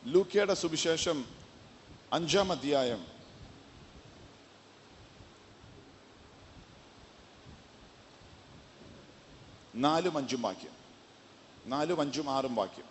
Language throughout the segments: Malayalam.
ലൂക്കയുടെ സുവിശേഷം അഞ്ചാം അധ്യായം നാലും അഞ്ചും വാക്യം നാലും അഞ്ചും ആറും വാക്യം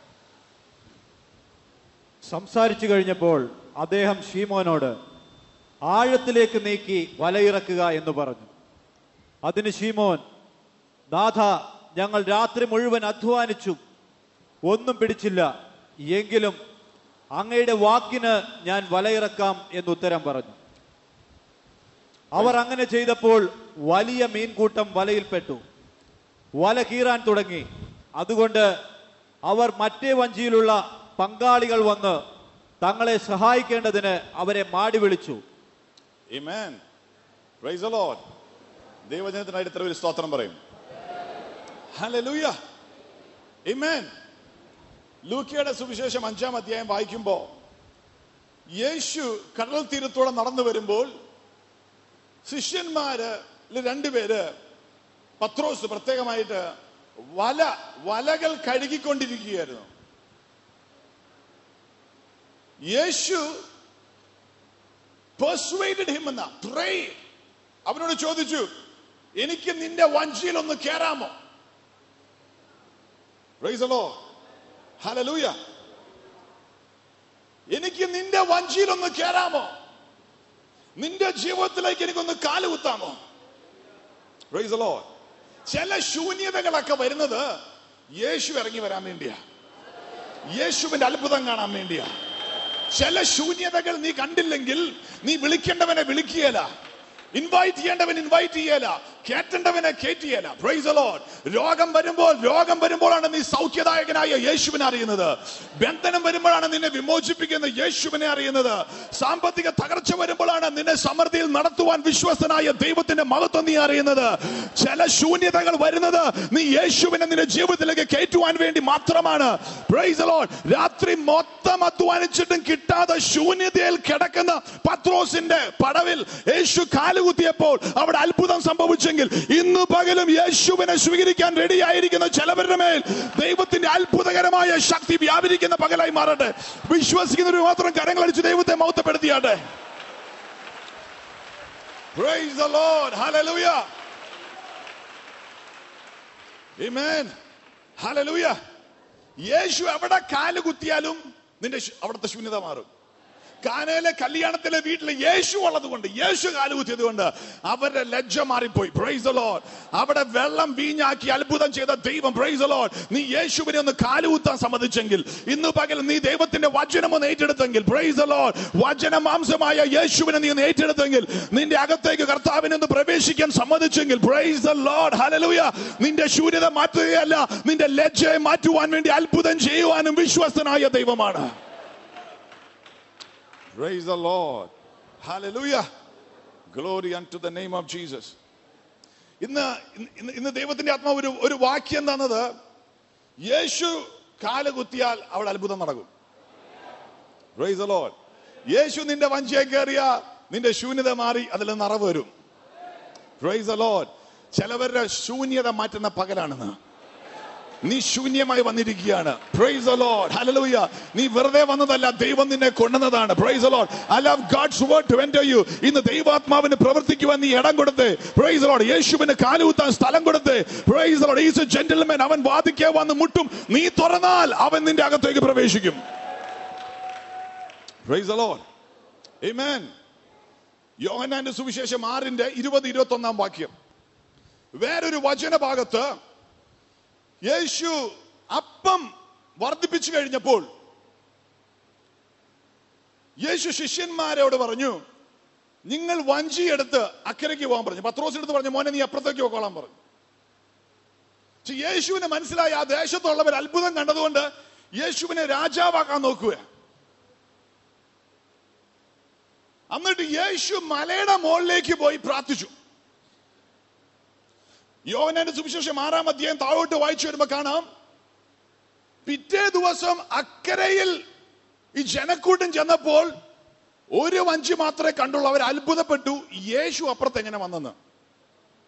സംസാരിച്ചു കഴിഞ്ഞപ്പോൾ അദ്ദേഹം ഷീമോനോട് ആഴത്തിലേക്ക് നീക്കി വലയിറക്കുക എന്ന് പറഞ്ഞു അതിന് ഷീമോൻ നാഥ ഞങ്ങൾ രാത്രി മുഴുവൻ അധ്വാനിച്ചു ഒന്നും പിടിച്ചില്ല എങ്കിലും അങ്ങയുടെ വാക്കിന് ഞാൻ വലയിറക്കാം എന്ന് ഉത്തരം പറഞ്ഞു അവർ അങ്ങനെ ചെയ്തപ്പോൾ വലിയ മീൻകൂട്ടം വലയിൽപ്പെട്ടു വല കീറാൻ തുടങ്ങി അതുകൊണ്ട് അവർ മറ്റേ വഞ്ചിയിലുള്ള പങ്കാളികൾ വന്ന് തങ്ങളെ സഹായിക്കേണ്ടതിന് അവരെ മാടി വിളിച്ചു Amen. Praise the Lord. ദൈവജനത്തിനായിട്ട് ഇത്ര ഒരു സ്തോത്രം പറയും Hallelujah. Amen. ലൂക്കയുടെ സുവിശേഷം അഞ്ചാം അധ്യായം വായിക്കുമ്പോ യേശു കടൽ തീരത്തോടെ നടന്നു വരുമ്പോൾ ശിഷ്യന്മാര് രണ്ടുപേര് പത്രോസ് പ്രത്യേകമായിട്ട് വല വലകൾ കഴുകിക്കൊണ്ടിരിക്കുകയായിരുന്നു യേശു പെർsuaded him എന്ന pray അവനോട് ചോദിച്ചു എനിക്ക് നിന്റെ വഞ്ചിയിൽ ഒന്ന് കേറാമോ Praise the Lord. Hallelujah. എനിക്ക് നിന്റെ വഞ്ചിയിൽ ഒന്ന് കേറാമോ നിന്റെ ജീവിതത്തിലേക്ക് എനിക്കൊന്ന് കാല് കുത്താമോ Praise the Lord. ചില ശൂന്യതകളൊക്കെ വരുന്നത് യേശു ഇറങ്ങി വരാൻ വേണ്ടിയാ യേശുവിന്റെ അത്ഭുതം കാണാൻ വേണ്ടിയാ ചില ശൂന്യതകൾ നീ കണ്ടില്ലെങ്കിൽ നീ വിളിക്കേണ്ടവനെ വിളിക്കുകയല്ല ഇൻവൈറ്റ് ചെയ്യേണ്ടവൻ ഇൻവൈറ്റ് ചെയ്യല കേറ്റേണ്ടവനെ കേറ്റിയല പ്രൈസ് ലോഡ് രോഗം വരുമ്പോൾ രോഗം വരുമ്പോഴാണ് നീ സൗഖ്യദായകനായ യേശുവിനെ അറിയുന്നത് ബന്ധനം വരുമ്പോഴാണ് നിന്നെ വിമോചിപ്പിക്കുന്ന യേശുവിനെ അറിയുന്നത് സാമ്പത്തിക തകർച്ച വരുമ്പോഴാണ് നിന്നെ സമൃദ്ധിയിൽ നടത്തുവാൻ വിശ്വസ്തനായ ദൈവത്തിന്റെ മഹത്വം നീ അറിയുന്നത് ചില ശൂന്യതകൾ വരുന്നത് നീ യേശുവിനെ നിന്റെ ജീവിതത്തിലേക്ക് കയറ്റുവാൻ വേണ്ടി മാത്രമാണ് പ്രൈസ് ലോഡ് രാത്രി മൊത്തം അധ്വാനിച്ചിട്ടും കിട്ടാതെ ശൂന്യതയിൽ കിടക്കുന്ന പത്രോസിന്റെ പടവിൽ യേശു കാലുകുത്തിയപ്പോൾ അവിടെ അത്ഭുതം സംഭവിച്ചെങ്കിൽ ഇന്ന് പകലും യേശുവിനെ സ്വീകരിക്കാൻ റെഡിയായിരിക്കുന്ന ചിലവരുടെ മേൽ ദൈവത്തിന്റെ അത്ഭുതകരമായ ശക്തി വ്യാപരിക്കുന്ന പകലായി മാറട്ടെ വിശ്വസിക്കുന്നവർ മാത്രം കരങ്ങളടിച്ച് ദൈവത്തെ മൗത്തപ്പെടുത്തിയാട്ടെ Praise the Lord. Hallelujah. Amen. Hallelujah. യേശു എവിടെ കാല് കുത്തിയാലും നിന്റെ ശു- അവിടുത്തെ ശൂന്യത മാറും കാനയിലെ കല്യാണത്തിലെ വീട്ടിൽ യേശു ഉള്ളത് കൊണ്ട് യേശു കാലുകുത്തിയത് കൊണ്ട് അവരുടെ ലജ്ജ മാറിപ്പോയി പ്രൈസ് ലോഡ് അവിടെ വെള്ളം വീഞ്ഞാക്കി അത്ഭുതം ചെയ്ത ദൈവം പ്രൈസ് ലോഡ് നീ യേശുവിനെ ഒന്ന് കാലുകുത്താൻ സമ്മതിച്ചെങ്കിൽ ഇന്ന് പകൽ നീ ദൈവത്തിന്റെ വചനം ഒന്ന് ഏറ്റെടുത്തെങ്കിൽ പ്രൈസ് ലോഡ് വചന മാംസമായ യേശുവിനെ നീ ഒന്ന് ഏറ്റെടുത്തെങ്കിൽ നിന്റെ അകത്തേക്ക് കർത്താവിനെ ഒന്ന് പ്രവേശിക്കാൻ സമ്മതിച്ചെങ്കിൽ പ്രൈസ് ലോഡ് ഹലലൂയ നിന്റെ ശൂന്യത മാറ്റുകയല്ല നിന്റെ ലജ്ജയെ മാറ്റുവാൻ വേണ്ടി അത്ഭുതം ചെയ്യുവാനും വിശ്വസ്തനായ ദൈവമാണ് Praise the Lord. Hallelujah. Glory unto the name of Jesus. ഇന്ന് ഇന്ന് ഇന്ന് ദൈവത്തിന്റെ ആത്മാവ് ഒരു ഒരു വാക്യം തന്നത് യേശു കാല് കുത്തിയാൽ അവിടെ അത്ഭുതം നടക്കും Praise the Lord. യേശു നിന്റെ വഞ്ചിയെ കയറിയ നിന്റെ ശൂന്യത മാറി അതിൽ നിറവ് വരും Praise the Lord. ചിലവരുടെ ശൂന്യത മാറ്റുന്ന പകലാണെന്ന് നീ ശൂന്യമായി വന്നിരിക്കുകയാണ് പ്രൈസ് the Lord hallelujah നീ വെറുതെ വന്നതല്ല ദൈവം നിന്നെ കൊണ്ടുവന്നതാണ് praise the Lord I love God's word to enter you ഇന്ന് ദൈവാത്മാവിന് പ്രവർത്തിക്കുവാൻ നീ ഇടം കൊടുത്ത് പ്രൈസ് the Lord യേശുവിന് കാലുകുത്താൻ സ്ഥലം കൊടുത്ത് praise the Lord is a gentleman അവൻ വാദിക്കാൻ വന്ന് മുട്ടും നീ തുറന്നാൽ അവൻ നിന്റെ അകത്തേക്ക് പ്രവേശിക്കും പ്രൈസ് the Lord amen യോഹന്നാന്റെ സുവിശേഷം ആറിന്റെ ഇരുപത് ഇരുപത്തി ഒന്നാം വാക്യം വേറൊരു വചനഭാഗത്ത് യേശു അപ്പം വർദ്ധിപ്പിച്ചു കഴിഞ്ഞപ്പോൾ യേശു ശിഷ്യന്മാരോട് പറഞ്ഞു നിങ്ങൾ വഞ്ചിയെടുത്ത് അക്കരയ്ക്ക് പോകാൻ പറഞ്ഞു പത്രോസിനടുത്ത് പറഞ്ഞു മോനെ നീ അപ്പുറത്തേക്ക് പോക്കോളാൻ പറഞ്ഞു പക്ഷെ യേശുവിന് മനസ്സിലായി ആ ദേശത്തുള്ളവർ അത്ഭുതം കണ്ടതുകൊണ്ട് യേശുവിനെ രാജാവാക്കാൻ നോക്കുക എന്നിട്ട് യേശു മലയുടെ മുകളിലേക്ക് പോയി പ്രാർത്ഥിച്ചു യോഹനാന്റെ സുവിശേഷം ആറാം അധ്യായം താഴോട്ട് വായിച്ചു വരുമ്പോ കാണാം പിറ്റേ ദിവസം അക്കരയിൽ ഈ ജനക്കൂട്ടം ചെന്നപ്പോൾ ഒരു വഞ്ചി മാത്രമേ കണ്ടുള്ളൂ അവർ അത്ഭുതപ്പെട്ടു യേശു അപ്പുറത്ത് എങ്ങനെ വന്നെന്ന്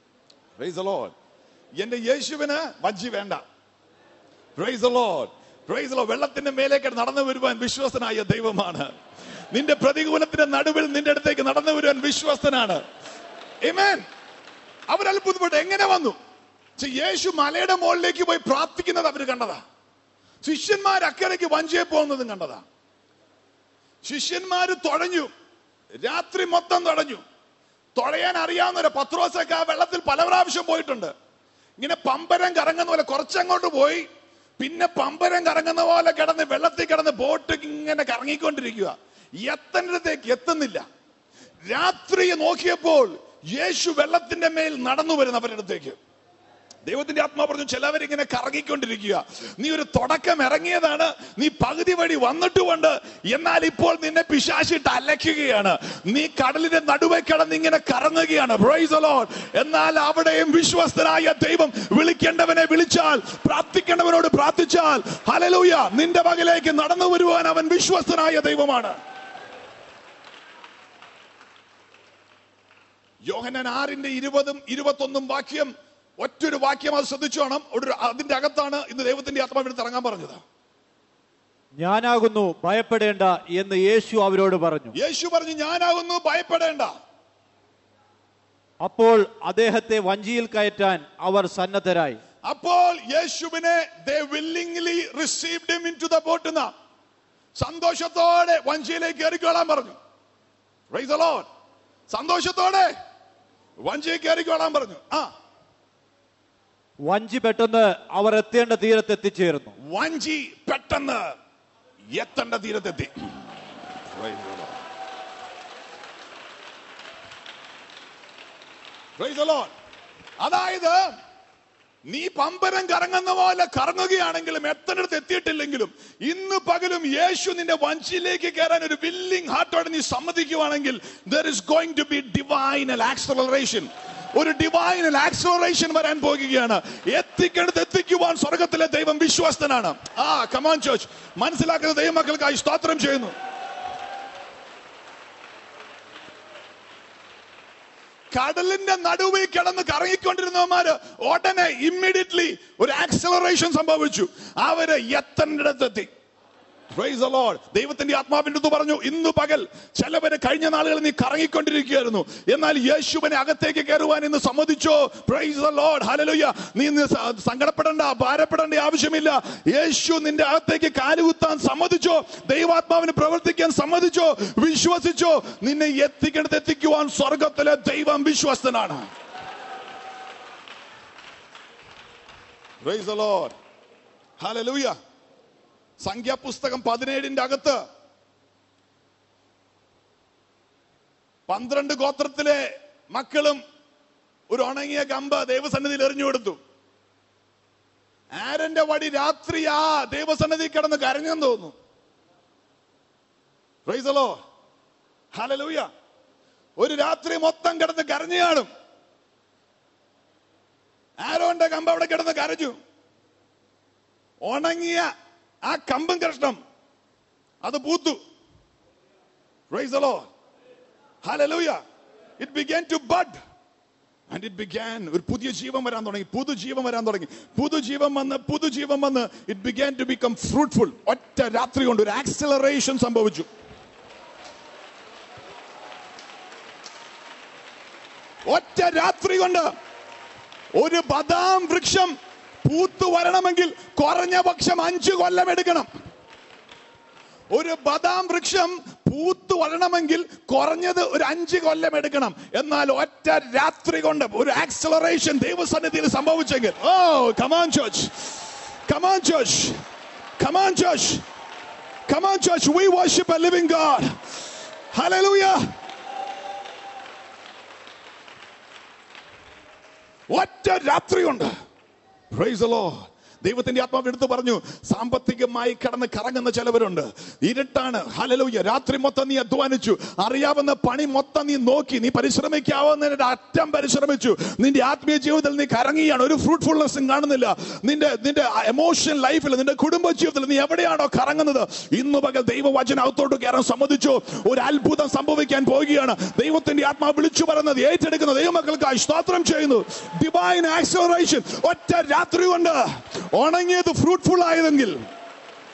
Praise the Lord. എന്റെ യേശുവിന് വഞ്ചി വേണ്ട Praise the Lord. Praise the Lord. വെള്ളത്തിന്റെ മേലേക്ക് നടന്നു വരുവാൻ വിശ്വസ്തനായ ദൈവമാണ് നിന്റെ പ്രതികൂലത്തിന്റെ നടുവിൽ നിന്റെ അടുത്തേക്ക് നടന്നു വരുവാൻ വിശ്വസ്തനാണ് Amen. അവർ അത്ഭുതപ്പെട്ടു എങ്ങനെ വന്നു ഛെ, യേശു മലയുടെ മുകളിലേക്ക് പോയി പ്രാർത്ഥിക്കുന്നത് അവർ കണ്ടതാ ശിഷ്യന്മാർ അക്കരയ്ക്ക് വഞ്ചിയെ പോകുന്നതും കണ്ടതാ ശിഷ്യന്മാര് തുഴഞ്ഞു രാത്രി മൊത്തം തുഴഞ്ഞു തുഴയാൻ അറിയാവുന്ന ഒരു പത്രോസൊക്കെ ആ വെള്ളത്തിൽ പല പ്രാവശ്യം പോയിട്ടുണ്ട് ഇങ്ങനെ പമ്പരം കറങ്ങുന്ന പോലെ കുറച്ചങ്ങോട്ട് പോയി പിന്നെ പമ്പരം കറങ്ങുന്ന പോലെ കിടന്ന് വെള്ളത്തിൽ കിടന്ന് ബോട്ട് ഇങ്ങനെ കറങ്ങിക്കൊണ്ടിരിക്കുക എത്തേണ്ടടത്തേക്ക് എത്തുന്നില്ല രാത്രി നോക്കിയപ്പോൾ യേശു വെള്ളത്തിന്റെ മേൽ നടന്നു വരുന്ന അവരുടെ അടുത്തേക്ക് ദൈവത്തിന്റെ ആത്മാ പറഞ്ഞു ചിലവരിങ്ങനെ കറങ്ങിക്കൊണ്ടിരിക്കുക നീ ഒരു തുടക്കം ഇറങ്ങിയതാണ് നീ പകുതി വഴി വന്നിട്ടുമുണ്ട് എന്നാൽ ഇപ്പോൾ നിന്നെ പിശാശിട്ട് അലയ്ക്കുകയാണ് നീ കടലിന്റെ നടുവെ കിടന്ന് ഇങ്ങനെ കറങ്ങുകയാണ് Praise the Lord. എന്നാൽ അവിടെയും വിശ്വസ്തനായ ദൈവം വിളിക്കേണ്ടവനെ വിളിച്ചാൽ പ്രാർത്ഥിക്കേണ്ടവനോട് പ്രാർത്ഥിച്ചാൽ ഹലലൂയ നിന്റെ പകലേക്ക് നടന്നു വരുവാൻ അവൻ വിശ്വസ്തനായ ദൈവമാണ് യോഹനൻ ആറിന്റെ ഇരുപതും ഇരുപത്തൊന്നും വാക്യം ഒറ്റൊരു വാക്യം അത് ശ്രദ്ധിച്ചു വേണം ഒരു അതിന്റെ അകത്താണ് ഇന്ന് ദൈവത്തിന്റെ ആത്മാവിന് ഇറങ്ങാൻ പറഞ്ഞത് ഞാനാകുന്നു ഭയപ്പെടേണ്ട എന്ന് യേശു അവരോട് പറഞ്ഞു യേശു പറഞ്ഞു ഞാനാകുന്നു ഭയപ്പെടേണ്ട അപ്പോൾ അദ്ദേഹത്തെ വഞ്ചിയിൽ കയറ്റാൻ അവർ സന്നദ്ധരായി അപ്പോൾ യേശുവിനെ they willingly received him into the boat എന്ന സന്തോഷത്തോടെ വഞ്ചിയിലേക്ക് കയറിക്കോളാൻ പറഞ്ഞു Praise the Lord. സന്തോഷത്തോടെ വഞ്ചിയിൽ കയറിക്കോളാൻ പറഞ്ഞു ആ വഞ്ചി പെട്ടെന്ന് അവർ എത്തേണ്ട തീരത്ത് എത്തിച്ചേർന്നു വഞ്ചി പെട്ടെന്ന് എത്തേണ്ട തീരത്തെത്തി Praise the Lord. Praise the Lord. അതായത് നീ പമ്പരം കറങ്ങുന്ന പോലെ കറങ്ങുകയാണെങ്കിലും എത്തേണ്ടടുത്ത് എത്തിയിട്ടില്ലെങ്കിലും ഇന്ന് പകലും യേശു നിന്റെ വഞ്ചിയിലേക്ക് കയറാൻ ഒരു വില്ലിംഗ് ഹാർട്ടോടെ നീ സമ്മതിക്കുവാണെങ്കിൽ there is going to be divine acceleration ഒരു ഡിവൈനൽ ആക്സലറേഷൻ വരാൻ പോകുകയാണ് എത്തിക്കേണ്ടത് എത്തിക്കുവാൻ സ്വർഗത്തിലെ ദൈവം വിശ്വസ്തനാണ് ആ കമാൻ ചോച്ച് മനസ്സിലാക്കുന്ന ദൈവമക്കൾക്കായി സ്തോത്രം ചെയ്യുന്നു കടലിന്റെ നടുവിൽ കിടന്ന് കറങ്ങിക്കൊണ്ടിരുന്നവന്മാര് ഉടനെ ഇമ്മീഡിയറ്റ്ലി ഒരു ആക്സലറേഷൻ സംഭവിച്ചു അവര് എത്തേണ്ടിടത്തെത്തി Praise the Lord. ദൈവത്തിന്റെ ആത്മാവിന്റെ അടുത്ത് പറഞ്ഞു ഇന്ന് പകൽ ചിലവര് കഴിഞ്ഞ നാളുകളിൽ നീ കറങ്ങിക്കൊണ്ടിരിക്കുകയായിരുന്നു എന്നാൽ യേശുവിനെ അകത്തേക്ക് കയറുവാൻ ഇന്ന് സമ്മതിച്ചോ പ്രൈസ് ദ ലോർഡ് ഹല്ലേലൂയ നീ ഇന്ന് സ- സങ്കടപ്പെടേണ്ട ഭാരപ്പെടേണ്ട ആവശ്യമില്ല യേശു നിന്റെ അകത്തേക്ക് കാലുകുത്താൻ സമ്മതിച്ചോ ദൈവാത്മാവിന് പ്രവർത്തിക്കാൻ സമ്മതിച്ചോ വിശ്വസിച്ചോ നിന്നെ എത്തിക്കേണ്ടത് എത്തിക്കുവാൻ സ്വർഗത്തിലെ ദൈവം വിശ്വസ്തനാണ് Praise the Lord. Hallelujah. സംഖ്യാപുസ്തകം പതിനേഴിന്റെ അകത്ത് പന്ത്രണ്ട് ഗോത്രത്തിലെ മക്കളും ഒരു ഉണങ്ങിയ കമ്പ് ദൈവസന്നിധിയിൽ എറിഞ്ഞു കൊടുത്തു ആരന്റെ വടി രാത്രി ആ ദൈവസന്നിധി കിടന്ന് കരഞ്ഞെന്ന് തോന്നുന്നു Praise the Lord. Hallelujah. ഒരു രാത്രി മൊത്തം കിടന്ന് കരഞ്ഞു കാണും ആരോന്റെ കമ്പ് അവിടെ കിടന്ന് കരഞ്ഞു ഉണങ്ങിയ ആ കമ്പും കഷ്ണം അത് പൂത്തു Praise the Lord. Hallelujah. It began to bud. And it began ഒരു പുതിയ ജീവൻ വരാൻ തുടങ്ങി പുതുജീവൻ വരാൻ തുടങ്ങി പുതുജീവൻ വന്ന് പുതുജീവൻ വന്ന് it began to become fruitful ഒറ്റ രാത്രി കൊണ്ട് ഒരു ആക്സിലറേഷൻ സംഭവിച്ചു ഒറ്റ രാത്രി കൊണ്ട് ഒരു ബദാം വൃക്ഷം പൂത്തു വരണമെങ്കിൽ കുറഞ്ഞ പക്ഷം അഞ്ചു കൊല്ലം എടുക്കണം ഒരു ബദാം വൃക്ഷം പൂത്തു വരണമെങ്കിൽ കുറഞ്ഞത് ഒരു അഞ്ച് കൊല്ലം എടുക്കണം എന്നാൽ ഒറ്റ രാത്രി കൊണ്ട് ഒരു ആക്സലറേഷൻ ദൈവസന്നിധിയിൽ സംഭവിച്ചെങ്കിൽ ഓ come on ചോച്ച് come on ചോച്ച് come on ചോച്ച് come on ചോച്ച് we worship A living God hallelujah ഒറ്റ രാത്രിയുണ്ട് പ്രൈസ് the Lord. ദൈവത്തിന്റെ ആത്മാവ് എടുത്തു പറഞ്ഞു സാമ്പത്തികമായി കടന്ന് കറങ്ങുന്ന ചിലവരുണ്ട് ഇരുട്ടാണ് ഹലലൂയ രാത്രി മൊത്തം നീ അധ്വാനിച്ചു അറിയാവുന്ന പണി മൊത്തം നീ നോക്കി നീ പരിശ്രമിക്കാവുന്നതിന്റെ അറ്റം പരിശ്രമിച്ചു നിന്റെ ആത്മീയ ജീവിതത്തിൽ നീ കറങ്ങിയാണ് ഒരു ഫ്രൂട്ട്ഫുൾനെസ്സും കാണുന്നില്ല നിന്റെ നിന്റെ എമോഷൻ ലൈഫിൽ നിന്റെ കുടുംബ ജീവിതത്തിൽ നീ എവിടെയാണോ കറങ്ങുന്നത് ഇന്ന് പകൽ ദൈവവചന അകത്തോട്ട് കയറാൻ സമ്മതിച്ചു ഒരു അത്ഭുതം സംഭവിക്കാൻ പോവുകയാണ് ദൈവത്തിന്റെ ആത്മാവ് വിളിച്ചു പറയുന്നത് ഏറ്റെടുക്കുന്ന ദൈവമക്കൾക്കായി സ്തോത്രം ചെയ്യുന്നു ഡിവൈൻ ആക്സലറേഷൻ ഒറ്റ രാത്രി കൊണ്ട് ഉണങ്ങിയത് ഫ്രൂട്ട്ഫുൾ ആയതെങ്കിൽ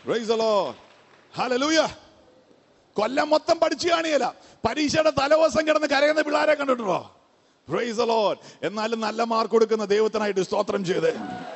Praise the Lord. Hallelujah. കൊല്ലം മൊത്തം പഠിച്ചു കാണിയല്ല പരീക്ഷയുടെ തലവസം കിടന്ന് കരയുന്ന പിള്ളേരെ കണ്ടിട്ടുണ്ടോ പ്രൈസ് ലോഡ് എന്നാലും നല്ല മാർക്ക് കൊടുക്കുന്ന ദൈവത്തിനായിട്ട് സ്തോത്രം ചെയ്ത്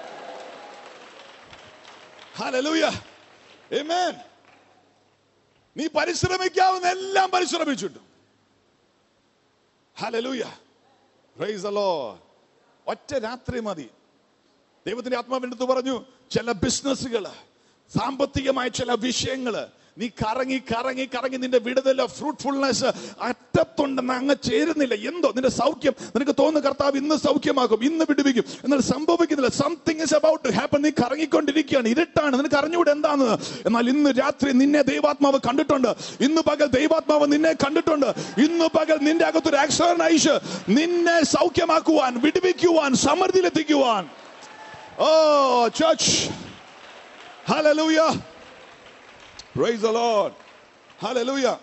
ഹല്ലേലൂയ ആമേൻ നീ പരിശ്രമിക്കാവുന്ന എല്ലാം പരിശ്രമിച്ചിട്ടു ഹല്ലേലൂയ പ്രൈസ് ലോഡ് ഒറ്റ രാത്രി മതി ദൈവത്തിന്റെ ആത്മാവിന്റെ പറഞ്ഞു ചില ബിസിനസ്സുകൾ സാമ്പത്തികമായ ചില വിഷയങ്ങള് നീ കറങ്ങി കറങ്ങി കറങ്ങി നിന്റെ വിടുതല ഫ്രൂട്ട്ഫുൾനെസ് അറ്റത്തുണ്ടെന്ന് അങ്ങ് ചേരുന്നില്ല എന്തോ നിന്റെ സൗഖ്യം നിനക്ക് തോന്നുന്നു കർത്താവ് ഇന്ന് സൗഖ്യമാക്കും ഇന്ന് വിടുവിക്കും എന്നാൽ സംഭവിക്കുന്നില്ല something is about to happen നീ കറങ്ങിക്കൊണ്ടിരിക്കുകയാണ് ഇരുട്ടാണ് നിനക്ക് അറിഞ്ഞുകൂടെ എന്താണെന്ന് എന്നാൽ ഇന്ന് രാത്രി നിന്നെ ദൈവാത്മാവ് കണ്ടിട്ടുണ്ട് ഇന്ന് പകൽ ദൈവാത്മാവ് നിന്നെ കണ്ടിട്ടുണ്ട് ഇന്ന് പകൽ നിന്റെ അകത്തൊരു ആക്സൺ അയച്ച് നിന്നെ സൗഖ്യമാക്കുവാൻ വിടുവിക്കുവാൻ സമൃദ്ധിയിലെത്തിക്കുവാൻ oh church Hallelujah. Praise the Lord. Hallelujah.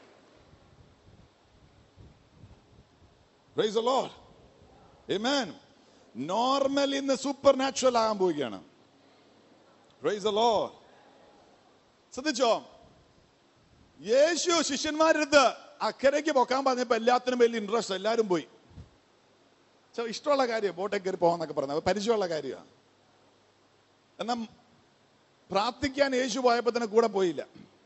Praise the Lord. Amen. Normal ഇന്ന് സൂപ്പർ നാച്ചുറൽ ആകാൻ പോവുകയാണ് പ്രൈസ് the Lord. ശ്രദ്ധിച്ചോ യേശു ശിഷ്യന്മാരെടുത്ത് അക്കരയ്ക്ക് പൊക്കാൻ പറഞ്ഞപ്പോ എല്ലാത്തിനും വലിയ ഇൻട്രസ്റ്റ് എല്ലാവരും പോയി ചെ- ഇഷ്ടമുള്ള കാര്യം ബോട്ടെ കയറി പോകാന്നൊക്കെ പറഞ്ഞത് പരിചയമുള്ള കാര്യമാണ് എന്നാൽ പ്രാർത്ഥിക്കാൻ യേശു പോയപ്പോ തന്നെ കൂടെ പോയില്ല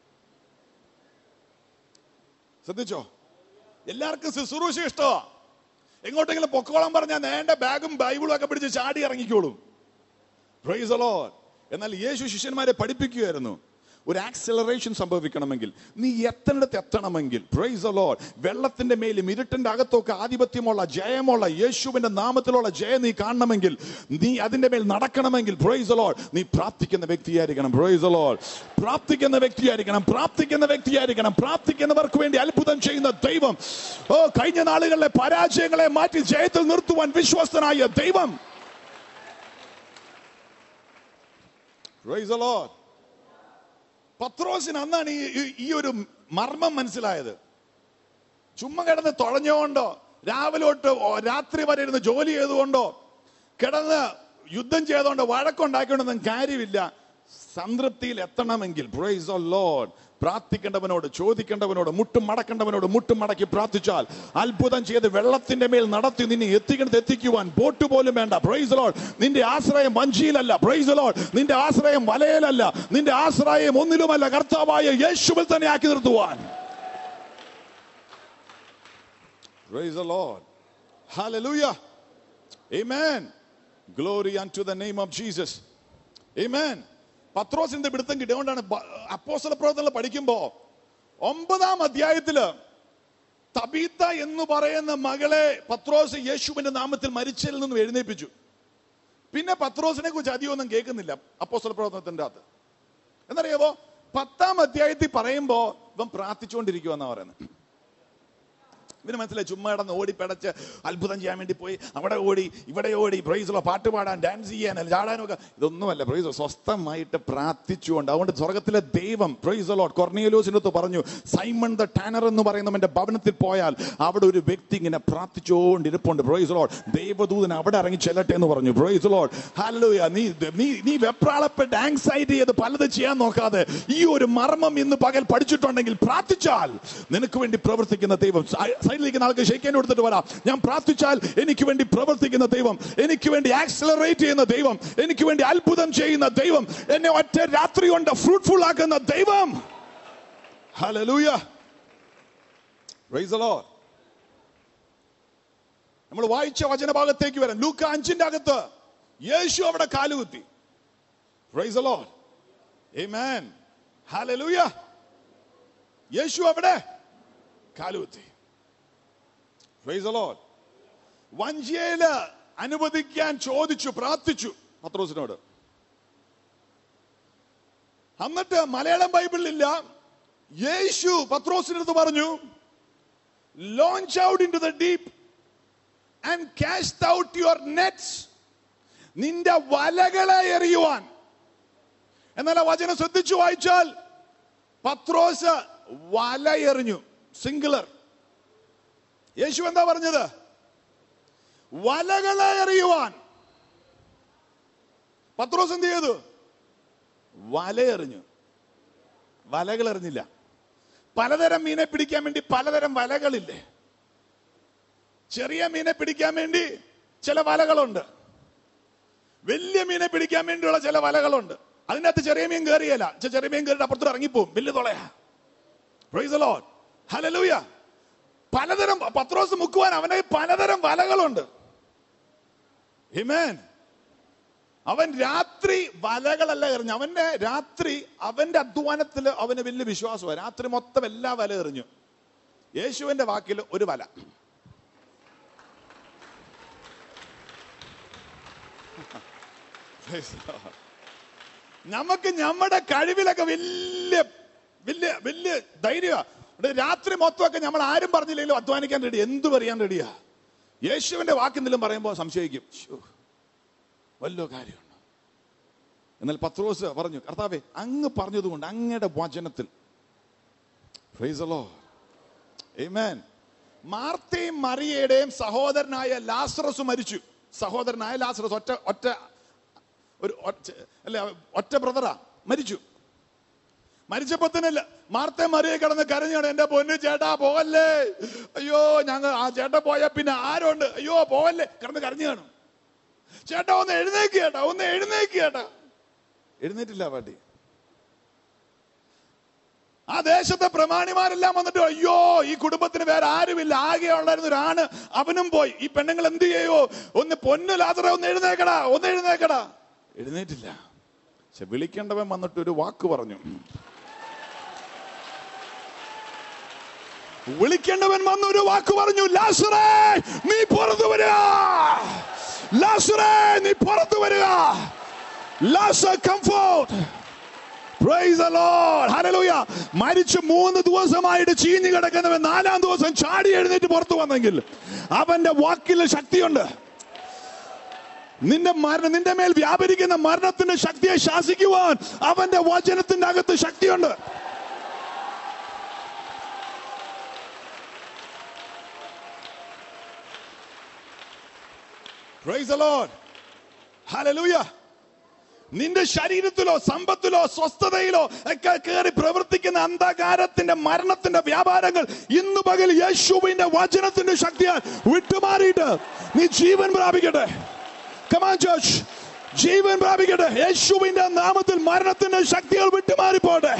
ശ്രദ്ധിച്ചോ എല്ലാവർക്കും ശുശ്രൂഷ ഇഷ്ടമാ എങ്ങോട്ടെങ്കിലും പൊക്കോളം പറഞ്ഞാൽ നേണ്ട ബാഗും ബൈബിളും ഒക്കെ പിടിച്ച് ചാടി ഇറങ്ങിക്കോളും Praise the Lord. എന്നാൽ യേശു ശിഷ്യന്മാരെ പഠിപ്പിക്കുകയായിരുന്നു ഒരു ആക്സിലറേഷൻ സംഭവിക്കണമെങ്കിൽ നീ എത്തേണ്ടത് എത്തണമെങ്കിൽ പ്രൈസ് the Lord. വെള്ളത്തിന്റെ മേലും ഇരുട്ടിന്റെ അകത്തൊക്കെ ആധിപത്യമുള്ള ജയമുള്ള യേശുവിന്റെ നാമത്തിലുള്ള ജയം നീ കാണണമെങ്കിൽ നീ അതിന്റെ മേൽ നടക്കണമെങ്കിൽ പ്രൈസ് the Lord. നീ പ്രാർത്ഥിക്കുന്ന വ്യക്തിയായിരിക്കണം പ്രൈസ് the Lord. പ്രാർത്ഥിക്കുന്ന വ്യക്തിയായിരിക്കണം പ്രാർത്ഥിക്കുന്ന വ്യക്തിയായിരിക്കണം പ്രാർത്ഥിക്കുന്നവർക്ക് വേണ്ടി അത്ഭുതം ചെയ്യുന്ന ദൈവം ഓ കഴിഞ്ഞ നാളുകളിലെ പരാജയങ്ങളെ മാറ്റി ജയത്തിൽ നിർത്തുവാൻ വിശ്വസ്തനായ ദൈവം Praise the Lord. പത്രോസിന് അന്നാണ് ഈ ഈ- ഈ ഒരു മർമ്മം മനസ്സിലായത് ചുമ്മാ കിടന്ന് തുഴഞ്ഞുകൊണ്ടോ രാവിലെ തൊട്ട് ഓ- രാത്രി വരെ ഇരുന്ന് ജോലി ചെയ്തുകൊണ്ടോ കിടന്ന് യുദ്ധം ചെയ്തുകൊണ്ട് വഴക്കുണ്ടാക്കിക്കൊണ്ടൊന്നും കാര്യമില്ല സംതൃപ്തിയിൽ എത്തണമെങ്കിൽ പ്രൈസ് ലോഡ് പ്രാർത്ഥിക്കേണ്ടവനോട് ചോദിക്കേണ്ടവനോട് മുട്ടും മടക്കേണ്ടവനോട് മുട്ടും മടക്കി പ്രാർത്ഥിച്ചാൽ അത്ഭുതം ചെയ്ത് വെള്ളത്തിന്റെ മേൽ നടത്തി നിന്നെ എത്തിക്കുന്നത് എത്തിക്കുവാൻ ബോട്ട് പോലും വേണ്ട പ്രൈസ് ലോഡ് നിന്റെ ആശ്രയം വഞ്ചിയിലല്ല പ്രൈസ് ലോഡ് നിന്റെ ആശ്രയം വലയിലല്ല നിന്റെ ആശ്രയം ഒന്നിലുമല്ല കർത്താവായ യേശുവിൽ തന്നെ ആക്കി നിർത്തുവാൻ Praise the Lord. Hallelujah. Amen. Glory unto the name of Jesus. Amen. പത്രോസിന്റെ പിടുത്തം കിട്ടിയോണ്ടാണ് അപ്പോസ്തല പ്രവർത്തനങ്ങൾ പഠിക്കുമ്പോ ഒമ്പതാം അധ്യായത്തില് തബീത്ത എന്ന് പറയുന്ന മകളെ പത്രോസ് യേശുവിന്റെ നാമത്തിൽ മരിച്ചതിൽ നിന്നും എഴുന്നേൽപ്പിച്ചു പിന്നെ പത്രോസിനെ കുറിച്ച് അധികമൊന്നും കേൾക്കുന്നില്ല അപ്പോസ്തല പ്രവർത്തനത്തിന്റെ അകത്ത് എന്നറിയാവോ പത്താം അധ്യായത്തിൽ പറയുമ്പോ ഇവൻ പ്രാർത്ഥിച്ചുകൊണ്ടിരിക്കുവെന്നാ പറയുന്നത് ഇവന് മനസ്സിലായി ചുമ്മാ കിടന്ന് ഓടി പടച്ച് അത്ഭുതം ചെയ്യാൻ വേണ്ടി പോയി അവിടെ ഓടി ഇവിടെ ഓടി പ്രൈസുള്ള പാട്ട് പാടാൻ ഡാൻസ് ചെയ്യാൻ ചാടാനും ഒക്കെ ഇതൊന്നുമല്ല പ്രൈസ് സ്വസ്ഥമായിട്ട് പ്രാർത്ഥിച്ചുകൊണ്ട് അതുകൊണ്ട് സ്വർഗത്തിലെ ദൈവം പ്രൈസ് ലോട്ട് കൊർണിയലോസിനടുത്ത് പറഞ്ഞു സൈമൺ ദ ടാനർ എന്ന് പറയുന്നവന്റെ ഭവനത്തിൽ പോയാൽ അവിടെ ഒരു വ്യക്തി ഇങ്ങനെ പ്രാർത്ഥിച്ചുകൊണ്ടിരിപ്പുണ്ട് പ്രൈസ് ലോട്ട് ദൈവദൂതൻ അവിടെ ഇറങ്ങി ചെല്ലട്ടെ എന്ന് പറഞ്ഞു പ്രൈസ് ലോട്ട് ഹല്ലേലൂയ നീ നീ നീ വെപ്രാളപ്പെട്ട് ആങ്സൈറ്റി ചെയ്ത് പലത് ചെയ്യാൻ നോക്കാതെ ഈ ഒരു മർമ്മം ഇന്ന് പകൽ പഠിച്ചിട്ടുണ്ടെങ്കിൽ പ്രാർത്ഥിച്ചാൽ നിനക്ക് വേണ്ടി പ്രവർത്തിക്കുന്ന ദൈവം സൈഡിലേക്ക് ആൾക്ക് ഷെയ്ക്കാൻ കൊടുത്തിട്ട് വരാം ഞാൻ പ്രാർത്ഥിച്ചാൽ എനിക്ക് വേണ്ടി പ്രവർത്തിക്കുന്ന ദൈവം എനിക്ക് വേണ്ടി ആക്സിലറേറ്റ് ചെയ്യുന്ന ദൈവം എനിക്ക് വേണ്ടി അത്ഭുതം ചെയ്യുന്ന ദൈവം എന്നെ ഒറ്റ രാത്രി കൊണ്ട് ഫ്രൂട്ട്ഫുൾ ആക്കുന്ന ദൈവം ഹല്ലേലൂയ പ്രൈസ് ദി ലോർഡ് നമ്മൾ വായിച്ച വചനഭാഗത്തേക്ക് വരാം ലൂക്ക അഞ്ചിന്റെ അകത്ത് യേശു അവിടെ കാലുകുത്തി praise the Lord amen hallelujah യേശു അവിടെ കാലുകുത്തി പ്രൈസ് ദി ലോർഡ് വഞ്ചിയയില് അനുവദിക്കാൻ ചോദിച്ചു പ്രാർത്ഥിച്ചു പത്രോസിനോട് എന്നിട്ട് മലയാളം ബൈബിളിലില്ല യേശു പത്രോസിനടുത്ത് പറഞ്ഞു launch out into the deep and cast out your nets നിന്റെ വലകളെ എറിയുവാൻ എന്നാൽ ആ വചനം ശ്രദ്ധിച്ചു വായിച്ചാൽ പത്രോസ് വല എറിഞ്ഞു സിംഗുലർ യേശു എന്താ പറഞ്ഞത് വലകളെ എറിയുവാൻ പത്രോസ് എന്ത് ചെയ്തു വല എറിഞ്ഞു വലകൾ എറിഞ്ഞില്ല പലതരം മീനെ പിടിക്കാൻ വേണ്ടി പലതരം വലകളില്ലേ ചെറിയ മീനെ പിടിക്കാൻ വേണ്ടി ചില വലകളുണ്ട് വലിയ മീനെ പിടിക്കാൻ വേണ്ടിയുള്ള ചില വലകളുണ്ട് അതിനകത്ത് ചെറിയ മീൻ കയറിയല്ല ചെ- ചെറിയ മീൻ കയറിയിട്ട് അപ്പുറത്തോട്ട് ഇറങ്ങിപ്പോവും വലിയ തുളയാ പ്രൈസ് the Lord. Hallelujah. പലതരം പത്രോസ് മുക്കുവാൻ അവനെ പലതരം വലകളുണ്ട് Amen. അവൻ രാത്രി വലകളല്ല എറിഞ്ഞു അവന്റെ രാത്രി അവന്റെ അധ്വാനത്തിൽ അവന് വലിയ വിശ്വാസമാണ് രാത്രി മൊത്തം എല്ലാ വല എറിഞ്ഞു യേശുവിന്റെ വാക്കിൽ ഒരു വല Praise the Lord. നമുക്ക് നമ്മുടെ കഴിവിലൊക്കെ വലിയ വലിയ വലിയ ധൈര്യമാണ് രാത്രി മൊത്തമൊക്കെ നമ്മൾ ആരും പറഞ്ഞില്ലെങ്കിലും അധ്വാനിക്കാൻ റെഡി എന്തു പറയാൻ റെഡിയാ യേശുവിന്റെ വാക്കെന്തെങ്കിലും പറയുമ്പോൾ സംശയിക്കും ശ്ശോ, വല്ലോ കാര്യമുണ്ട് എന്നാൽ പത്രോസ് പറഞ്ഞു കർത്താവെ അങ്ങ് പറഞ്ഞതുകൊണ്ട് അങ്ങയുടെ വചനത്തിൽ Praise the Lord. Amen. മാർത്തയും മറിയയുടെയും സഹോദരനായ ലാസറസ് മരിച്ചു സഹോദരനായ ലാസറസ് ഒറ്റ ഒറ്റ ഒരു ഒറ്റ അല്ല ഒറ്റ ബ്രദറാ മരിച്ചു മരിച്ചപ്പോ തന്നെ ല- മാർത്തെ മറിയെ കിടന്ന് കരഞ്ഞാണ് എന്റെ പൊന്നു ചേട്ടാ പോവല്ലേ അയ്യോ ഞങ്ങൾ ആ ചേട്ടൻ പോയാ പിന്നെ ആരുണ്ട് അയ്യോ പോവല്ലേ കിടന്ന് കരഞ്ഞു കാണും ചേട്ടാ ഒന്ന് എഴുന്നേക്ക് ചേട്ടാ ഒന്ന് എഴുന്നേക്ക് ചേട്ടാ എഴുന്നേറ്റില്ല പാട്ടി ആ ദേശത്തെ പ്രമാണിമാരെല്ലാം വന്നിട്ട് അയ്യോ ഈ കുടുംബത്തിന് വേറെ ആരുമില്ല ആകെ ഉണ്ടായിരുന്ന ഒരാണ് അവനും പോയി ഈ പെണ്ണുങ്ങൾ എന്ത് ചെയ്യോ ഒന്ന് പൊന്നു ലാതറ ഒന്ന് എഴുന്നേക്കടാ ഒന്ന് എഴുന്നേക്കടാ എഴുന്നേറ്റില്ല പക്ഷെ വിളിക്കേണ്ടവൻ വന്നിട്ട് ഒരു വാക്ക് പറഞ്ഞു വിളിക്കേണ്ടവൻ വന്ന് ഒരു വാക്ക് പറഞ്ഞു ലാസറേ നീ പുറത്തു വരിക ലാസറേ നീ പുറത്തു വരിക ലാസർ come forth Praise the Lord. Hallelujah. മരിച്ച് മൂന്ന് ദിവസമായിട്ട് ചീഞ്ഞു കിടക്കുന്നവൻ നാലാം ദിവസം ചാടി എഴുന്നേറ്റ് പുറത്തു വന്നെങ്കിൽ അവന്റെ വാക്കിൽ ശക്തിയുണ്ട് നിന്റെ മരണം നിന്റെ മേൽ വ്യാപരിക്കുന്ന മരണത്തിന്റെ ശക്തിയെ ശാസിക്കുവാൻ അവന്റെ വചനത്തിന്റെ അകത്ത് ശക്തിയുണ്ട് Praise the Lord. Hallelujah. നിന്റെ ശരീരത്തിലോ സമ്പത്തിലോ സ്വസ്ഥതയിലോ ഒക്കെ കയറി പ്രവർത്തിക്കുന്ന അന്ധകാരത്തിന്റെ മരണത്തിന്റെ വ്യാപാരങ്ങൾ ഇന്ന് പകൽ യേശുവിന്റെ വചനത്തിന്റെ ശക്തിയാൽ വിട്ടുമാറിയിട്ട് നീ ജീവൻ പ്രാപിക്കട്ടെ കമാൻ ചർച്ച് ജീവൻ പ്രാപിക്കട്ടെ യേശുവിന്റെ നാമത്തിൽ മരണത്തിന്റെ ശക്തികൾ വിട്ടുമാറിപ്പോട്ടെ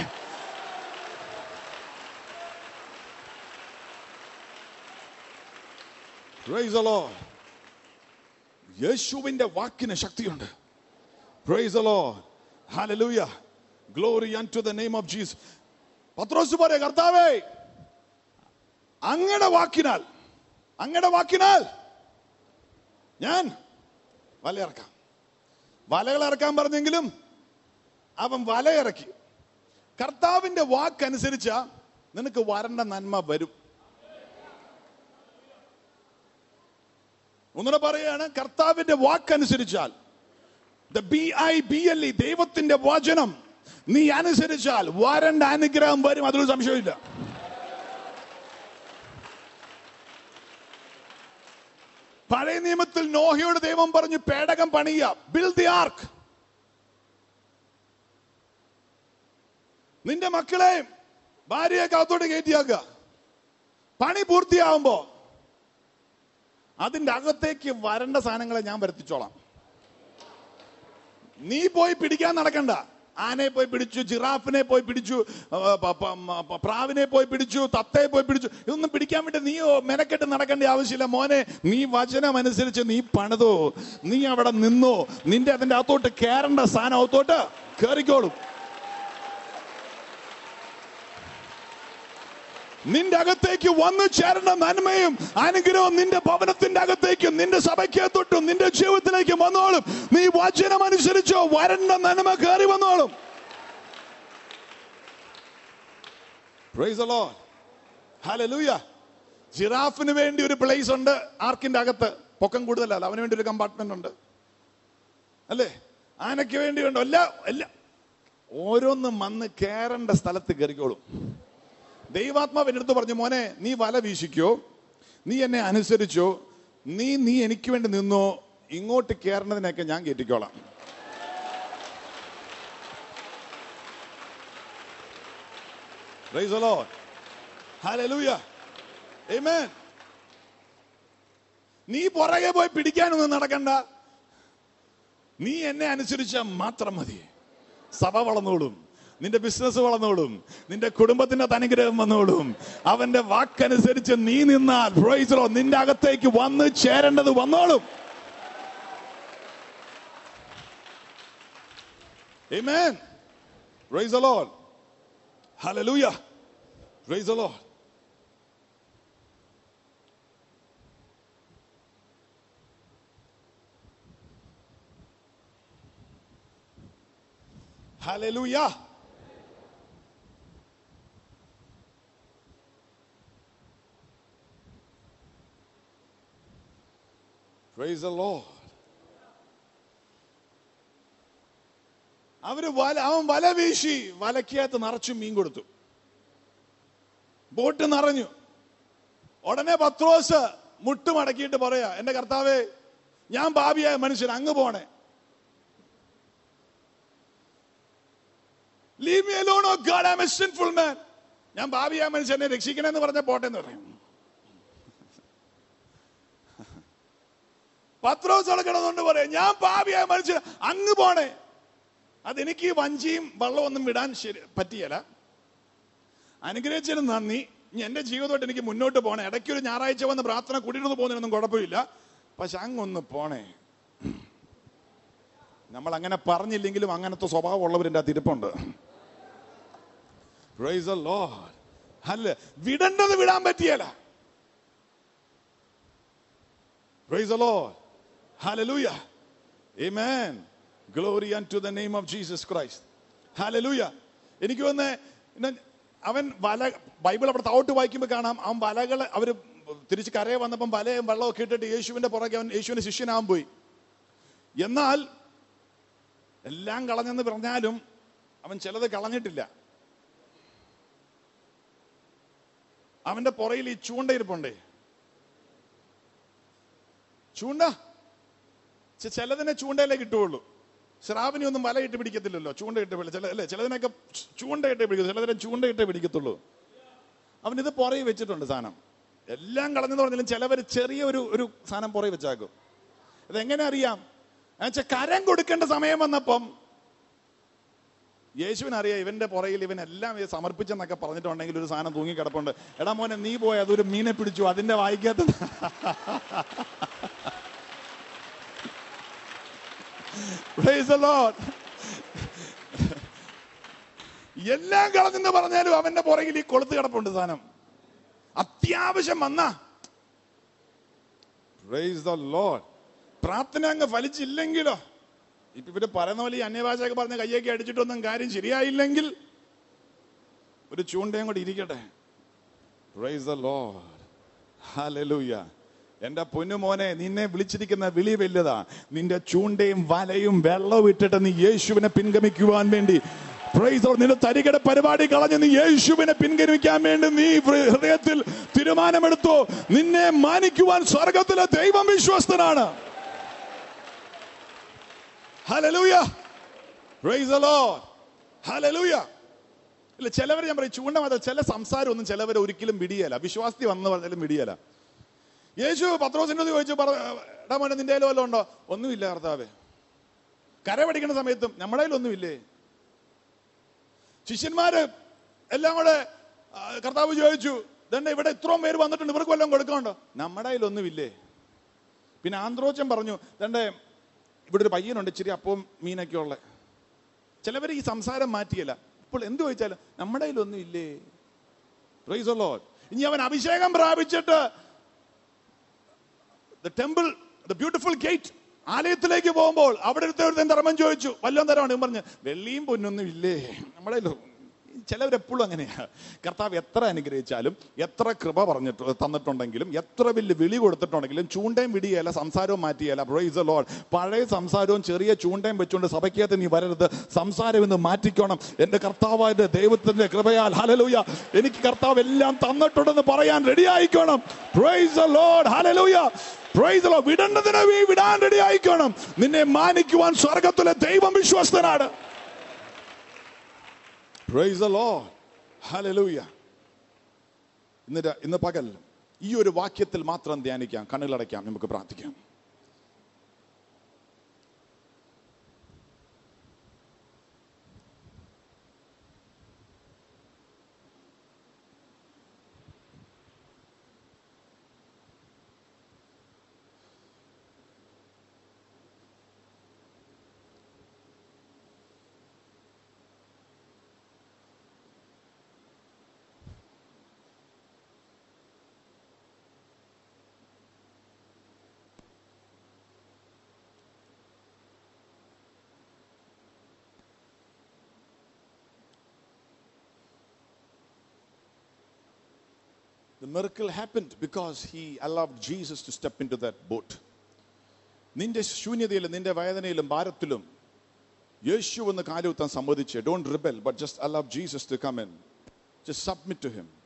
Praise the Lord. യേശുവിന്റെ വാക്കിന് ശക്തിയുണ്ട് Praise the Lord. Hallelujah. Glory unto the name of Jesus. പത്രോസ് പറയാ കർത്താവേ അങ്ങയുടെ വാക്കിനാൽ അങ്ങയുടെ വാക്കിനാൽ ഞാൻ വല ഇറക്കാം വലകൾ ഇറക്കാൻ പറഞ്ഞെങ്കിലും അവൻ വല ഇറക്കി കർത്താവിന്റെ വാക്കനുസരിച്ച നിനക്ക് വരണ്ട നന്മ വരും ഒന്നുകൂടെ പറയാണ് കർത്താവിന്റെ വാക്കനുസരിച്ചാൽ the B I B L E ദൈവത്തിന്റെ വചനം നീ അനുസരിച്ചാൽ വരണ്ട അനുഗ്രഹം വരും അതിലൊരു സംശയമില്ല പഴയ നിയമത്തിൽ നോഹയോട് ദൈവം പറഞ്ഞു പേടകം പണിയ ബിൽ ദി ആർക്ക് നിന്റെ മക്കളെ ഭാര്യയെ കാത്തോട്ട് കയറ്റിയാക്കുക പണി പൂർത്തിയാവുമ്പോ അതിന്റെ അകത്തേക്ക് വരേണ്ട സാധനങ്ങളെ ഞാൻ വരുത്തിച്ചോളാം നീ പോയി പിടിക്കാൻ നടക്കണ്ട ആനയെ പോയി പിടിച്ചു ജിറാഫിനെ പോയി പിടിച്ചു ആ, പ- പ- മ- പ- പ്രാവിനെ പോയി പിടിച്ചു തത്തയെ പോയി പിടിച്ചു ഇതൊന്നും പിടിക്കാൻ വേണ്ടി നീ മെനക്കെട്ട് നടക്കേണ്ട ആവശ്യമില്ല മോനെ നീ വചനം അനുസരിച്ച് നീ പണിതോ നീ അവിടെ നിന്നോ നിന്റെ അതിന്റെ അകത്തോട്ട് കയറേണ്ട സ്ഥാനം അകത്തോട്ട് കയറിക്കോളും നിന്റെ അകത്തേക്ക് വന്നു ചേരേണ്ട നന്മയും അനുഗ്രഹവും നിന്റെ ഭവനത്തിന്റെ അകത്തേക്കും നിന്റെ സഭയ്ക്കകത്തോട്ടും നിന്റെ ജീവിതത്തിലേക്കും വന്നോളും നീ വചനം അനുസരിച്ചോ വരണ്ട നന്മ കയറി വന്നോളും Praise the Lord. Hallelujah. ജിറാഫിന് വേണ്ടി ഒരു പ്ലേസ് ഉണ്ട് ആർക്കിന്റെ അകത്ത് പൊക്കം കൂടുതലല്ല അവന് വേണ്ടി ഒരു കമ്പാർട്ട്മെന്റ് ഉണ്ട് അല്ലേ ആനയ്ക്ക് വേണ്ടി ഉണ്ട് എല്ലാ എല്ലാ ഓരോന്നും വന്ന് കയറേണ്ട സ്ഥലത്ത് കയറിക്കോളും ദൈവാത്മാവ് എൻ്റെ അടുത്ത് പറഞ്ഞു മോനെ നീ വല വീശിക്കോ നീ എന്നെ അനുസരിച്ചോ നീ നീ എനിക്ക് വേണ്ടി നിന്നോ ഇങ്ങോട്ട് കയറേണ്ടതിനൊക്കെ ഞാൻ കയറ്റിക്കോളാം Praise the Lord. Hallelujah. Amen. നീ പുറകെ പോയി പിടിക്കാനൊന്നും നടക്കണ്ട നീ എന്നെ അനുസരിച്ചാൽ മാത്രം മതി സഭ വളർന്നോളും നിന്റെ ബിസിനസ് വളർന്നോളും നിന്റെ കുടുംബത്തിന്റെ അനുഗ്രഹം വന്നോളും അവന്റെ വാക്കനുസരിച്ച് നീ നിന്നാൽ praise the Lord, നിന്റെ അകത്തേക്ക് വന്ന് ചേരേണ്ടത് വന്നോളും Amen. Praise the Lord. Hallelujah. Praise the Lord. Hallelujah. Praise the Lord. അവര് വല അവൻ വല വീശി വലക്കകത്ത് നിറച്ചു മീൻ കൊടുത്തു ബോട്ട് നിറഞ്ഞു ഉടനെ പത്രോസ് മുട്ടുമടക്കിയിട്ട് പറയാ എന്റെ കർത്താവേ ഞാൻ പാപിയായ മനുഷ്യൻ അങ്ങ് പോണേ leave me alone oh God I am a sinful man ഞാൻ പാപിയായ മനുഷ്യനെ രക്ഷിക്കണമെന്ന് പറഞ്ഞ പോട്ടെ എന്ന് പറയും പത്രോസ് അവിടെ കിടന്നുകൊണ്ട് പറയാം ഞാൻ പാപിയായ മനുഷ്യൻ അങ്ങ് പോണേ അതെനിക്ക് ഈ വഞ്ചിയും വള്ളമൊന്നും വിടാൻ ശരി പറ്റിയല്ല അനുഗ്രഹിച്ചതിന് നന്ദി ഇനി എന്റെ ജീവിതമായിട്ട് എനിക്ക് മുന്നോട്ട് പോണേ ഇടയ്ക്ക് ഒരു ഞായറാഴ്ച വന്ന് പ്രാർത്ഥന കൂടിയിട്ട് പോകുന്നതിനൊന്നും കുഴപ്പമില്ല പക്ഷെ അങ്ങൊന്ന് പോണേ നമ്മൾ അങ്ങനെ പറഞ്ഞില്ലെങ്കിലും അങ്ങനത്തെ സ്വഭാവമുള്ളവരുടെ തിരുപ്പുണ്ട് Praise the Lord. അല്ല വിടേണ്ടത് വിടാൻ പറ്റിയല്ല Praise the Lord. Hallelujah. Amen. Glory unto the name of Jesus Christ. Hallelujah. എനിക്ക് വന്ന് അവൻ വല ബൈബിൾ അവിടെ താവോട്ട് വായിക്കുമ്പോൾ കാണാം അവൻ വലകൾ അവർ തിരിച്ച് കരയെ വന്നപ്പം വലയും വെള്ളമൊക്കെ ഇട്ടിട്ട് യേശുവിന്റെ പുറകെ അവൻ യേശുവിന്റെ ശിഷ്യനാകാൻ പോയി എന്നാൽ എല്ലാം കളഞ്ഞെന്ന് പറഞ്ഞാലും അവൻ ചിലത് കളഞ്ഞിട്ടില്ല അവന്റെ പുറയിൽ ഈ ചൂണ്ടയിരിപ്പുണ്ടേ ചൂണ്ട ചെ- ചിലതിനെ ചൂണ്ടയിലേ കിട്ടുകയുള്ളൂ ശ്രാവിനെ ഒന്നും വലയിട്ട് പിടിക്കത്തില്ലല്ലോ ചൂണ്ടയിട്ട് പിടി ചില അല്ലേ ചിലതിനൊക്കെ ചൂണ്ടയിട്ട് പിടിക്കും ചിലതിനെ ചൂണ്ടയിട്ടേ പിടിക്കത്തുള്ളൂ അവൻ ഇത് പുറകെ വെച്ചിട്ടുണ്ട് സാധനം എല്ലാം കളഞ്ഞെന്ന് പറഞ്ഞാലും ചിലവർ ചെറിയ ഒരു ഒരു സാധനം പുറകെ വെച്ചാക്കും ഇതെങ്ങനെ അറിയാം എന്നുവെച്ചാൽ കരം കൊടുക്കേണ്ട സമയം വന്നപ്പം യേശുവിനറിയാം ഇവന്റെ പുറകിൽ ഇവൻ എല്ലാം ഇത് സമർപ്പിച്ചെന്നൊക്കെ പറഞ്ഞിട്ടുണ്ടെങ്കിൽ ഒരു സാധനം തൂങ്ങി കിടപ്പുണ്ട് എടാ മോനെ നീ പോയി അതൊരു മീനെ പിടിച്ചു അതിന്റെ വായിക്കാത്ത Praise the Lord. എല്ലാം കളഞ്ഞെന്ന് പറഞ്ഞാലും അവന്റെ പുറകിൽ ഈ കൊളുത്ത് കിടപ്പുണ്ട് സാധനം അത്യാവശ്യം വന്ന Praise the Lord. പ്രാർത്ഥന അങ്ങ് ഫലിച്ചില്ലെങ്കിലോ ഇപ്പൊ ഇവര് പറയുന്ന പോലെ ഈ അന്യഭാഷയൊക്കെ പറഞ്ഞ കയ്യൊക്കെ അടിച്ചിട്ടൊന്നും കാര്യം ശരിയായില്ലെങ്കിൽ ഒരു ചൂണ്ടയും കൂടി ഇരിക്കട്ടെ Praise the Lord. Hallelujah. എന്റെ പൊന്നുമോനെ നിന്നെ വിളിച്ചിരിക്കുന്ന വിളി വലുതാ നിന്റെ ചൂണ്ടയും വലയും വെള്ളവും ഇട്ടിട്ട് നീ യേശുവിനെ പിൻഗമിക്കുവാൻ വേണ്ടി Praise the Lord. നിന്റെ തരികട പരിപാടി കളഞ്ഞ് നീ യേശുവിനെ പിൻഗമിക്കാൻ വേണ്ടി നീ ഹൃദയത്തിൽ തീരുമാനമെടുത്തു നിന്നെ മാനിക്കുവാൻ സ്വർഗത്തിലെ ദൈവം വിശ്വസ്തനാണ് Hallelujah. Praise the Lord. Hallelujah. ഇല്ല ചിലവർ ഞാൻ പറയും ചൂണ്ട മാത്രം ചില സംസാരം ഒന്നും ചിലവർ ഒരിക്കലും പിടിയല്ല വിശ്വാസത്തിൽ വന്ന് പറഞ്ഞാലും പിടിയല്ല യേശു പത്രോസിനോട് ചോദിച്ചു പറ എടാ മോനെ നിന്റെ കയ്യിൽ വല്ലതും ഉണ്ടോ ഒന്നുമില്ല കർത്താവേ കര പഠിക്കുന്ന സമയത്തും നമ്മുടെ കയ്യിൽ ഒന്നുമില്ലേ ശിഷ്യന്മാര് എല്ലാം കൂടെ ആ, കർത്താവ് ചോദിച്ചു ഇതന്നെ ഇവിടെ ഇത്രയും പേര് വന്നിട്ടുണ്ട് ഇവർക്ക് വല്ലതും കൊടുക്കണ്ടോ നമ്മുടെ കയ്യിൽ ഒന്നുമില്ലേ പിന്നെ ആന്ത്രോച്ചൻ പറഞ്ഞു ഇതണ്ടേ ഇവിടെ ഒരു പയ്യനുണ്ട് ഇച്ചിരി അപ്പവും മീനൊക്കെ ഉള്ള ചിലവർ ഈ സംസാരം മാറ്റിയല്ല ഇപ്പോൾ എന്ത് ചോദിച്ചാലും നമ്മുടെ കയ്യിലൊന്നും ഇല്ലേ Praise the Lord. ഇനി അവൻ അഭിഷേകം പ്രാപിച്ചിട്ട് the temple the beautiful gate ആലയത്തിലേക്ക് പോകുമ്പോൾ അവിടെ ഒരുത്തൻ ധർമ്മം ചോദിച്ചു വല്ലതും തരമാണ് ഇവൻ പറഞ്ഞു വെള്ളിയും പൊന്നൊന്നും ഇല്ലേ നമ്മുടെ കയ്യിൽ ചിലവരെപ്പോഴും അങ്ങനെയാ കർത്താവ് എത്ര അനുഗ്രഹിച്ചാലും എത്ര കൃപ പറഞ്ഞിട്ട് തന്നിട്ടുണ്ടെങ്കിലും എത്ര വലിയ വിളി കൊടുത്തിട്ടുണ്ടെങ്കിലും ചൂണ്ടയും വിടിയല്ല സംസാരവും മാറ്റിയല്ല പ്രൊയ്സ് ലോഡ് പഴയ സംസാരവും ചെറിയ ചൂണ്ടയും വെച്ചുകൊണ്ട് സഭയ്ക്കകത്ത് നീ വരരുത് സംസാരം ഇന്ന് മാറ്റിക്കോണം എന്റെ കർത്താവായ ദൈവത്തിന്റെ കൃപയാൽ ഹലലൂയ എനിക്ക് കർത്താവ് എല്ലാം തന്നിട്ടുണ്ടെന്ന് പറയാൻ റെഡി ആയിക്കോണം praise Lord hallelujah praise Lord വിടേണ്ടതിനെ നീ വിടാൻ റെഡി ആയിക്കോണം നിന്നെ മാനിക്കുവാൻ സ്വർഗത്തിലെ ദൈവം വിശ്വസ്തനാണ് Praise the Lord. ഹലലൂയ ഇന്ന് രാ- ഇന്ന് പകൽ ഈ ഒരു വാക്യത്തിൽ മാത്രം ധ്യാനിക്കാം കണ്ണുകളടയ്ക്കാം നമുക്ക് പ്രാർത്ഥിക്കാം The miracle happened because he allowed Jesus to step into that boat. നിന്റെ ശൂന്യതയിലും നിന്റെ വേദനയിലും ഭാരത്തിലും യേശു ഒന്ന് കാലുകുത്താൻ സമ്മതിച്ച് don't rebel but just allow Jesus to come in just submit to him